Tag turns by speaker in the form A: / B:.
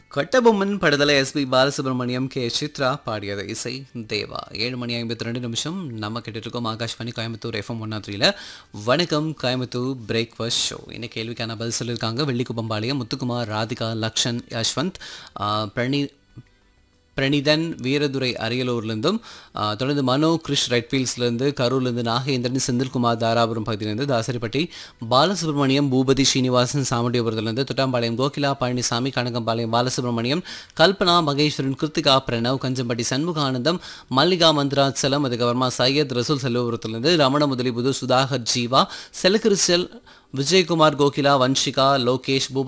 A: கட்டபொம்மன் படத்தில் SP Balasubramaniam K Chitra பாடியது இசை தேவா ஏழு மணி ஐம்பத்தி ரெண்டு நிமிஷம் நம்ம கிட்ட இருக்கோம் ஆகாஷ்வாணி கோயம்புத்தூர் எஃப்எம் ஒன் த்ரீல வணக்கம் கோயம்புத்தூர் பிரேக்ஃபாஸ்ட் ஷோ இந்த கேள்விக்கான பதில் சொல்லியிருக்காங்க வெள்ளிக்குப்பம்பாளையம் முத்துக்குமார் ராதிகா லக்ஷன் யஷ்வந்த் ஆ, பிரணி பிரணிதன் வீரதுரை அரியலூர்லேருந்தும் ஆ, தொடர்ந்து மனோ கிருஷ் ரெட்ஃபீல்ட்ஸ்லேருந்து கரூர்லேருந்து நாகேந்திரன் செந்தில்குமார் தாராபுரம் பகுதியிலேருந்து தாசரிப்பட்டி பாலசுப்ரமணியம் பூபதி ஸ்ரீனிவாசன் சாமுண்டியபுரத்துலேருந்து தொட்டாம்பாளையம் கோகிலா பழனிசாமி கனகம்பாளையம் பாலசுப்ரமணியம் கல்பனா மகேஸ்வரன் கிருத்திகா பிரணவ் கஞ்சம்பட்டி சண்முகானந்தம் மல்லிகா மந்திராச்சலம் அதுக்கப்புறமா சையத் ரசூல் செல்வபுரத்துலேருந்து ரமண முதலிபுது சுதாகர் ஜீவா செலக்கிரிச்சல் விஜயகுமார் கோகிலா வன்ஷிகா லோகேஷ் பூபதி